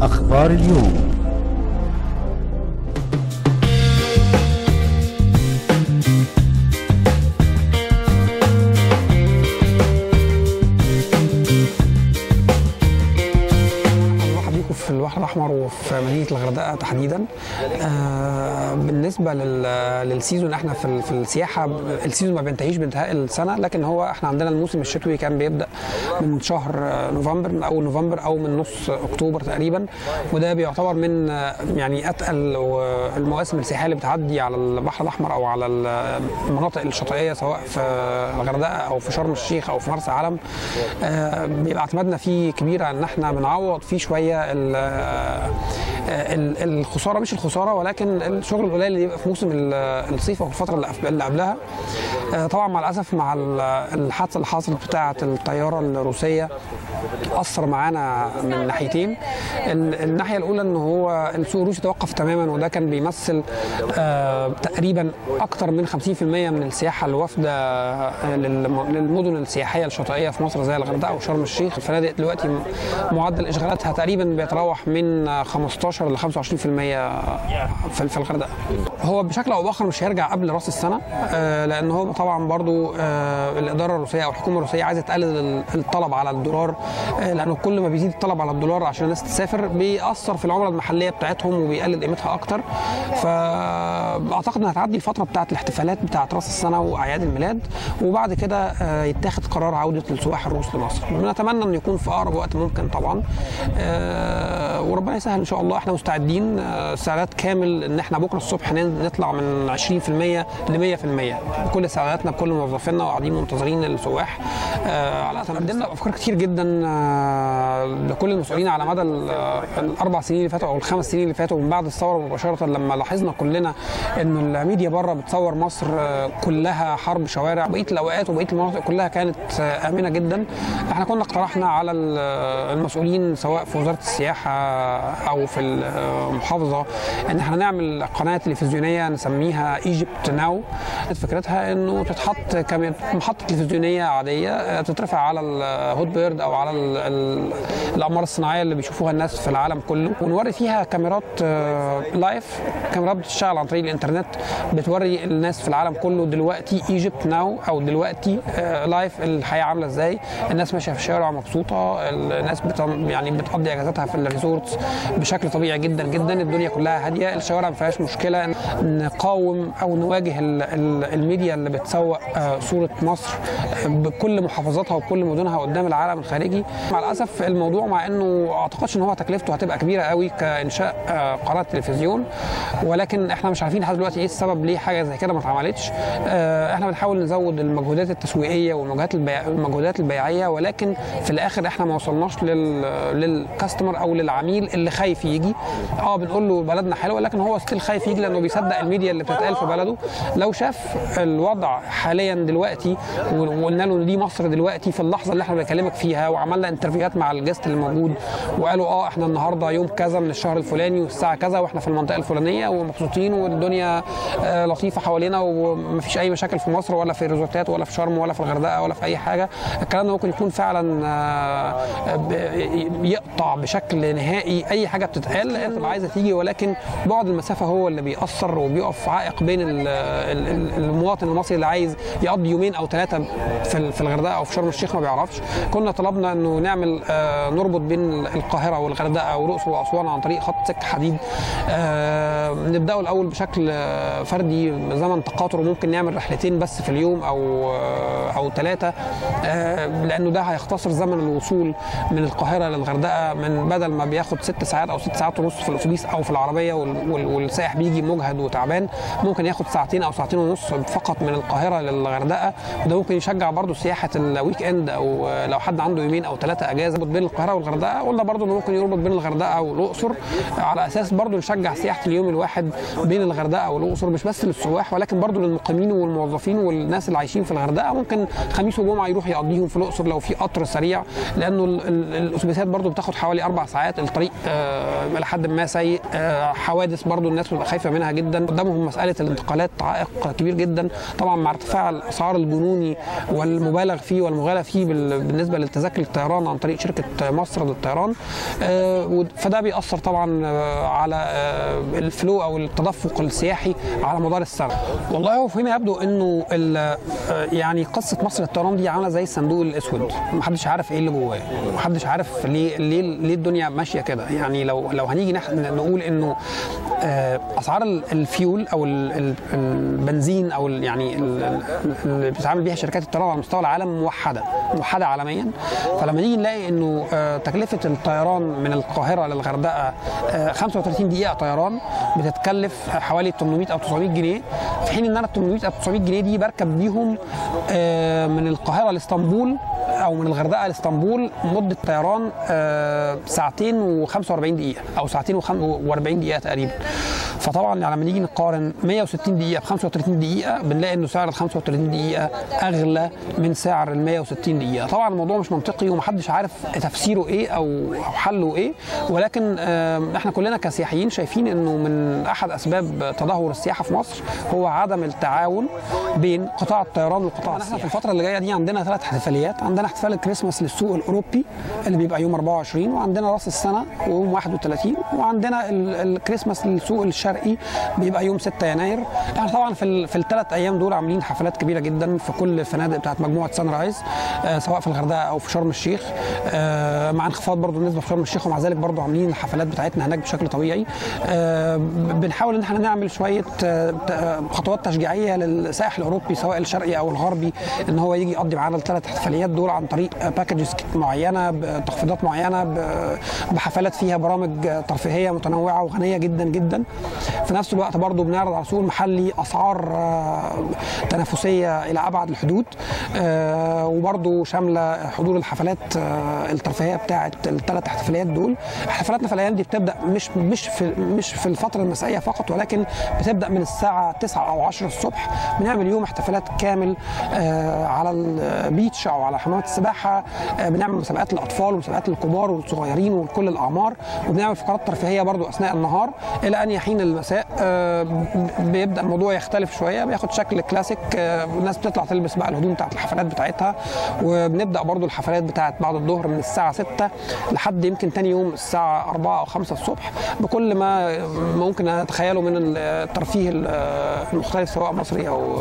أخبار اليوم مرحبا بيكم في البحر الاحمر وفي مدينه الغردقه تحديدا آه بالنسبه لل- للسيزون احنا في ال- في السياحه السيزون ما بينتهيش بانتهاء السنه لكن هو احنا عندنا الموسم الشتوي كان بيبدا من شهر آه، نوفمبر من اول نوفمبر او من نص اكتوبر تقريبا وده بيعتبر من آه، يعني اتقل و- المواسم السياحيه اللي بتعدي على البحر الاحمر او على المناطق الشاطئيه سواء في الغردقه او في شرم الشيخ او في مرسى علم آه، بيبقى اعتمادنا فيه كبير ان احنا بنعوض فيه شويه ال- ال- الخساره مش الخساره ولكن الشغل القليل اللي بيبقى في موسم ال- الصيف او الفتره اللي قبل- اللي قبلها آه، طبعا مع الاسف مع ال- الحادثه اللي حصلت بتاعه الطياره الروسيه اثر معانا من ناحيتين ال- الناحيه الاولى ان هو السوق الروسي توقف تماما وده كان بيمثل آه، تقريبا اكثر من 50% من السياحه الوافده آه، للم- للمدن السياحيه الشاطئيه في مصر زي الغردقه وشرم الشيخ الفنادق دلوقتي م- معدل اشغالاتها تقريبا بيتراوح من آه، 15 ل 25% في في الغردقه هو بشكل او باخر مش هيرجع قبل راس السنه آه، لان هو طبعا برضو آه، الاداره الروسيه او الحكومه الروسيه عايزه تقلل ال- الطلب على الدولار آه، لانه كل ما بيزيد الطلب على الدولار عشان الناس تسافر بيأثر في العمله المحليه بتاعتهم وبيقلل قيمتها اكتر فاعتقد انها هتعدي الفتره بتاعت الاحتفالات بتاعت راس السنه واعياد الميلاد وبعد كده آه، يتاخد قرار عوده السواح الروس لمصر بنتمنى انه يكون في اقرب وقت ممكن طبعا آه، وربنا يسهل ان شاء الله احنا مستعدين آه، استعداد كامل ان احنا بكره الصبح نن- نطلع من 20% ل 100% بكل استعداداتنا بكل موظفينا وقاعدين منتظرين السواح آه، على قدمنا افكار كتير جدا آه، لكل المسؤولين على مدى ال- آه، الاربع سنين اللي فاتوا او الخمس سنين اللي فاتوا من بعد الثوره مباشره لما لاحظنا كلنا انه الميديا بره بتصور مصر آه، كلها حرب شوارع بقيه الاوقات وبقيه المناطق كلها كانت آه، امنه جدا احنا كنا اقترحنا على ال- المسؤولين سواء في وزاره السياحه او في المحافظه ان احنا نعمل قناه تلفزيونيه نسميها ايجيبت ناو فكرتها انه تتحط كم- محطه تلفزيونيه عاديه آه، تترفع على الهوت بيرد او على ال- ال- الاقمار الصناعيه اللي بيشوفوها الناس في العالم كله ونوري فيها كاميرات آه، لايف كاميرات بتشتغل عن طريق الانترنت بتوري الناس في العالم كله دلوقتي ايجيبت ناو او دلوقتي آه، لايف الحياه عامله ازاي الناس ماشيه في الشارع مبسوطه الناس بت يعني بتقضي اجازاتها في الريزورتس بشكل طبيعي جدا جدا الدنيا كلها هاديه الشوارع ما فيهاش مشكله نقاوم او نواجه ال- ال- الميديا اللي بتسوق آه، صوره مصر بكل محافظاتها وبكل مدنها قدام العالم الخارجي مع الاسف الموضوع مع انه اعتقدش ان هو تكلفته هتبقى كبيره قوي كانشاء آه، قناه تلفزيون ولكن احنا مش عارفين لحد دلوقتي ايه السبب ليه حاجه زي كده ما اتعملتش آه، احنا بنحاول نزود المجهودات التسويقيه والمجهودات البيع... المجهودات البيعيه ولكن في الاخر احنا ما وصلناش لل... للكاستمر او للعميل اللي خايف يجي اه بنقول له بلدنا حلوه لكن هو ستيل خايف يجي لانه بيصدق الميديا اللي بتتقال في بلده لو شاف الوضع حاليا دلوقتي وقلنا له ان دي مصر دلوقتي في اللحظه اللي احنا بنكلمك فيها وعملنا انترفيوهات مع الجست اللي موجود وقالوا اه احنا النهارده يوم كذا من الشهر الفلاني والساعه كذا واحنا في المنطقه الفلانيه ومبسوطين والدنيا آه، لطيفه حوالينا ومفيش اي مشاكل في مصر ولا في الريزورتات ولا في شرم ولا في الغردقه ولا في اي حاجه الكلام ده ممكن يكون فعلا آه، ب- يقطع بشكل نهائي اي حاجه بتتقال لان بتبقى عايزه تيجي ولكن بعد المسافه هو اللي بيأثر وبيقف عائق بين ال- ال- ال- المواطن المصري اللي عايز يقضي يومين او ثلاثه في ال- في الغردقه او في شرم الشيخ ما بيعرفش كنا طلبنا انه نعمل آه، نربط بين القاهره والغردقه والاقصر واسوان عن طريق خط سكه حديد آه، نبداه الاول بشكل آه، فردي زمن تقاطر وممكن نعمل رحلتين بس في اليوم او آه، او ثلاثه لانه ده هيختصر زمن الوصول من القاهره للغردقه من بدل ما بياخد ست ساعات او ست ساعات ونص في الاتوبيس او في العربيه وال- وال- والسائح بيجي مجهد وتعبان ممكن ياخد ساعتين او ساعتين ونص فقط من القاهره للغردقه وده ممكن يشجع برضه سياحه الويك اند او لو حد عنده يومين او ثلاثه اجازه يربط بين القاهره والغردقه قلنا برضه انه ممكن يربط بين الغردقه والاقصر على اساس برضه نشجع سياحه اليوم الواحد بين الغردقه والاقصر مش بس للسواح ولكن برضه للمقيمين والموظفين والناس اللي عايشين في الغردقه ممكن خميس وجمعه يروح يقضيهم في الاقصر لو في قطر سريع لانه ال- ال- الاتوبيسات برضه بتاخد حوالي اربع ساعات الطريق آه، الى حد ما سيء آه، حوادث برضه الناس بتبقى خايفه منها جدا قدامهم مساله الانتقالات عائق كبير جدا طبعا مع ارتفاع الاسعار الجنوني والمبالغ فيه والمغالى فيه بال- بالنسبه للتذاكر الطيران عن طريق شركه مصر مصر للطيران آه، ود- فده بيأثر طبعا آه، على آه، الفلو او التدفق السياحي على مدار السنه والله هو فيما يبدو انه ال- آه، يعني قصه مصر للطيران دي عامله زي الصندوق الاسود محدش عارف ايه اللي جواه محدش عارف ليه ليه ليه الدنيا ماشيه كده يعني لو لو هنيجي نح- نقول انه آه، اسعار ال- الفيول او ال- ال- البنزين او ال- يعني ال- ال- اللي بتتعامل بيها شركات الطيران على مستوى العالم موحده موحده عالميا فلما نيجي نلاقي انه آه، تكلفه الطيران من القاهره للغردقه آه، 35 دقيقه طيران بتتكلف حوالي 800 او 900 جنيه في حين ان انا ال 800 او 900 جنيه دي بركب بيهم آه، من القاهره لاسطنبول او من الغردقه لاسطنبول مده طيران آه، ساعتين و45 دقيقه او ساعتين و40 دقيقه تقريبا فطبعا يعني لما نيجي نقارن 160 دقيقه ب 35 دقيقه بنلاقي انه سعر ال 35 دقيقه اغلى من سعر ال 160 دقيقه طبعا الموضوع مش منطقي ومحدش عارف تفسيره ايه او او حله ايه ولكن آه، احنا كلنا كسياحيين شايفين انه من احد اسباب تدهور السياحه في مصر هو عدم التعاون بين قطاع الطيران وقطاع السياحه في الفتره اللي جايه دي عندنا ثلاث احتفاليات عندنا احتفال الكريسماس للسوق الاوروبي اللي بيبقى يوم 24 وعندنا راس السنه ويوم 31 وعندنا ال- الكريسماس للسوق الشرقي بيبقى يوم 6 يناير احنا طبعا في ال- في الثلاث ايام دول عاملين حفلات كبيره جدا في كل الفنادق بتاعت مجموعه سان رايز آه، سواء في الغردقه او في شرم الشيخ آه، مع انخفاض برضو النسبه في شرم الشيخ ومع ذلك برضو عاملين الحفلات بتاعتنا هناك بشكل طبيعي آه، بنحاول ان احنا نعمل شويه آه، ت- خطوات تشجيعيه للسائح الاوروبي سواء الشرقي او الغربي ان هو يجي يقضي معانا الثلاث احتفاليات دول عن طريق باكجز معينه بتخفيضات معينه ب- بحفلات فيها برامج ترفيهيه متنوعه وغنيه جدا جدا في نفس الوقت برضو بنعرض على السوق المحلي اسعار آه، تنافسيه الى ابعد الحدود آه، وبرضو شامله حضور الحفلات آه، الترفيهيه بتاعه الثلاث احتفاليات دول حفلاتنا في الايام دي بتبدا مش مش في مش في الفتره المسائيه فقط ولكن بتبدا من الساعه 9 او 10 الصبح بنعمل يوم احتفالات كامل آه، على البيتش او على حمامات السباحه آه، بنعمل مسابقات للاطفال ومسابقات للكبار والصغيرين ولكل الاعمار وبنعمل فقرات ترفيهيه برضو اثناء النهار الى ان يحين المساء آه، بيبدا الموضوع يختلف شويه بياخد شكل كلاسيك آه، الناس بتطلع تلبس بقى الهدوم بتاعت الحفلات بتاعتها وبنبدا برضو الحفلات بتاعت بعد الظهر من الساعه 6 لحد يمكن تاني يوم الساعه 4 او 5 الصبح بكل ما ممكن اتخيله من الترفيه المختلف سواء مصري او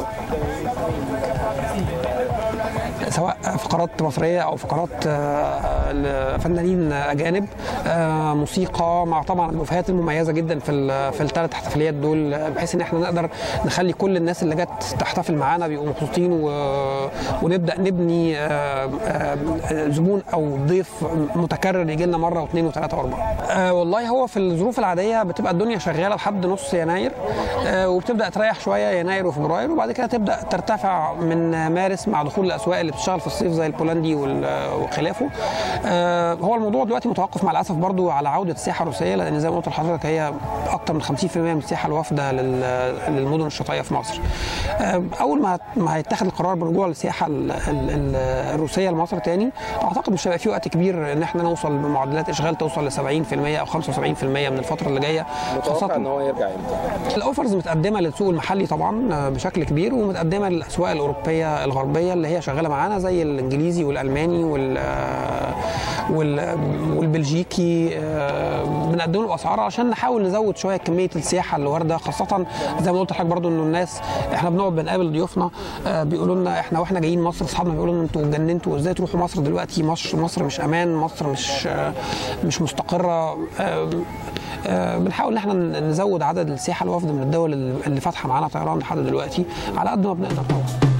سواء فقرات مصريه او فقرات آه، لفنانين اجانب آه، موسيقى مع طبعا البوفيهات المميزه جدا في ال- في الثلاث احتفاليات دول آه، بحيث ان احنا نقدر نخلي كل الناس اللي جت تحتفل معانا بيبقوا مبسوطين و- ونبدا نبني آه، آه، زبون او ضيف متكرر يجي لنا مره واثنين وثلاثه واربعه. آه، والله هو في الظروف العاديه بتبقى الدنيا شغاله لحد نص يناير آه، وبتبدا تريح شويه يناير وفبراير وبعد كده تبدا ترتفع من مارس مع دخول الاسواق اللي بتشتغل في الصيف زي البولندي وال- وخلافه آه، هو الموضوع دلوقتي متوقف مع الاسف برضو على عوده السياحه الروسيه لان زي ما قلت لحضرتك هي اكثر من 50% من السياحه الوافده لل- للمدن الشاطئيه في مصر آه، اول ما ما هيتخذ القرار بالرجوع للسياحه ال- ال- ال- الروسيه لمصر تاني اعتقد مش هيبقى في وقت كبير ان احنا نوصل بمعدلات اشغال توصل ل 70% او 75% من الفتره اللي جايه متوقع ان هو يرجع امتى؟ الاوفرز متقدمه للسوق المحلي طبعا آه، بشكل كبير ومتقدمه للاسواق الاوروبيه الغربيه اللي هي شغاله معانا زي الانجليزي والالماني وال آه، وال- والبلجيكي آه، بنقدم له باسعار عشان نحاول نزود شويه كميه السياحه اللي وارده خاصه زي ما قلت لحضرتك برضو انه الناس احنا بنقعد بنقابل ضيوفنا آه، بيقولوا لنا احنا واحنا جايين مصر اصحابنا بيقولوا لنا انتوا اتجننتوا ازاي تروحوا مصر دلوقتي مصر مصر مش امان مصر مش آه، مش مستقره آه، آه، بنحاول ان احنا نزود عدد السياحه الوافده من الدول اللي فاتحه معانا طيران لحد دلوقتي على قد ما بنقدر طبعا